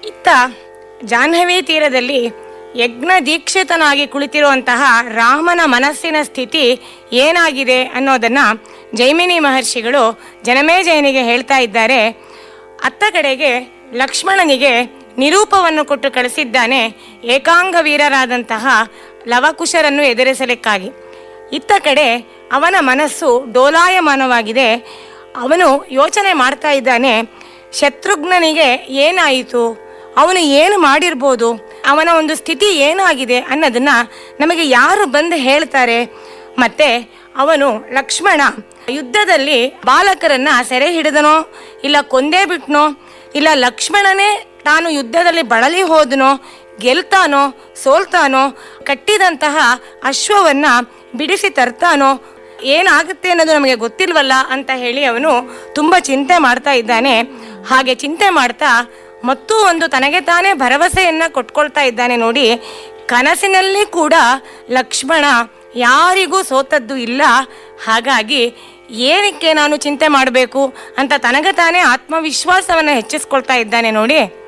ಇತ್ತ ಜಾಹ್ನವಿ ತೀರದಲ್ಲಿ ಯಜ್ಞ ದೀಕ್ಷಿತನಾಗಿ ಕುಳಿತಿರುವಂತಹ ರಾಮನ ಮನಸ್ಸಿನ ಸ್ಥಿತಿ ಏನಾಗಿದೆ ಅನ್ನೋದನ್ನ ಜೈಮಿನಿ ಮಹರ್ಷಿಗಳು ಜನಮೇಜಯನಿಗೆ ಹೇಳ್ತಾ ಇದ್ದಾರೆ ಅತ್ತ ಕಡೆಗೆ ಲಕ್ಷ್ಮಣನಿಗೆ ನಿರೂಪವನ್ನು ಕೊಟ್ಟು ಕಳಿಸಿದ್ದಾನೆ ಏಕಾಂಗ ವೀರರಾದಂತಹ ಲವಕುಶರನ್ನು ಎದುರಿಸಲಿಕ್ಕಾಗಿ ಇತ್ತ ಕಡೆ ಅವನ ಮನಸ್ಸು ಡೋಲಾಯಮಾನವಾಗಿದೆ ಅವನು ಯೋಚನೆ ಮಾಡ್ತಾ ಇದ್ದಾನೆ ಶತ್ರುಘ್ನನಿಗೆ ಏನಾಯಿತು ಅವನು ಏನು ಮಾಡಿರ್ಬೋದು ಅವನ ಒಂದು ಸ್ಥಿತಿ ಏನಾಗಿದೆ ಅನ್ನೋದನ್ನ ನಮಗೆ ಯಾರು ಬಂದು ಹೇಳ್ತಾರೆ ಮತ್ತೆ ಅವನು ಲಕ್ಷ್ಮಣ ಯುದ್ಧದಲ್ಲಿ ಬಾಲಕರನ್ನ ಸೆರೆ ಹಿಡಿದನೋ ಇಲ್ಲ ಕೊಂದೇ ಬಿಟ್ನೋ ಇಲ್ಲ ಲಕ್ಷ್ಮಣನೇ ತಾನು ಯುದ್ಧದಲ್ಲಿ ಬಳಲಿ ಹೋದನೋ ಗೆಲ್ತಾನೋ ಸೋಲ್ತಾನೋ ಕಟ್ಟಿದಂತಹ ಅಶ್ವವನ್ನ ಬಿಡಿಸಿ ತರ್ತಾನೋ ಏನಾಗುತ್ತೆ ಅನ್ನೋದು ನಮಗೆ ಗೊತ್ತಿಲ್ವಲ್ಲ ಅಂತ ಹೇಳಿ ಅವನು ತುಂಬ ಚಿಂತೆ ಮಾಡ್ತಾ ಇದ್ದಾನೆ ಹಾಗೆ ಚಿಂತೆ ಮಾಡ್ತಾ ಮತ್ತೂ ಒಂದು ತನಗೆ ತಾನೇ ಭರವಸೆಯನ್ನ ಕೊಟ್ಕೊಳ್ತಾ ಇದ್ದಾನೆ ನೋಡಿ ಕನಸಿನಲ್ಲಿ ಕೂಡ ಲಕ್ಷ್ಮಣ ಯಾರಿಗೂ ಸೋತದ್ದು ಇಲ್ಲ ಹಾಗಾಗಿ ಏನಕ್ಕೆ ನಾನು ಚಿಂತೆ ಮಾಡಬೇಕು ಅಂತ ತನಗೆ ತಾನೇ ಆತ್ಮವಿಶ್ವಾಸವನ್ನು ಹೆಚ್ಚಿಸ್ಕೊಳ್ತಾ ಇದ್ದಾನೆ ನೋಡಿ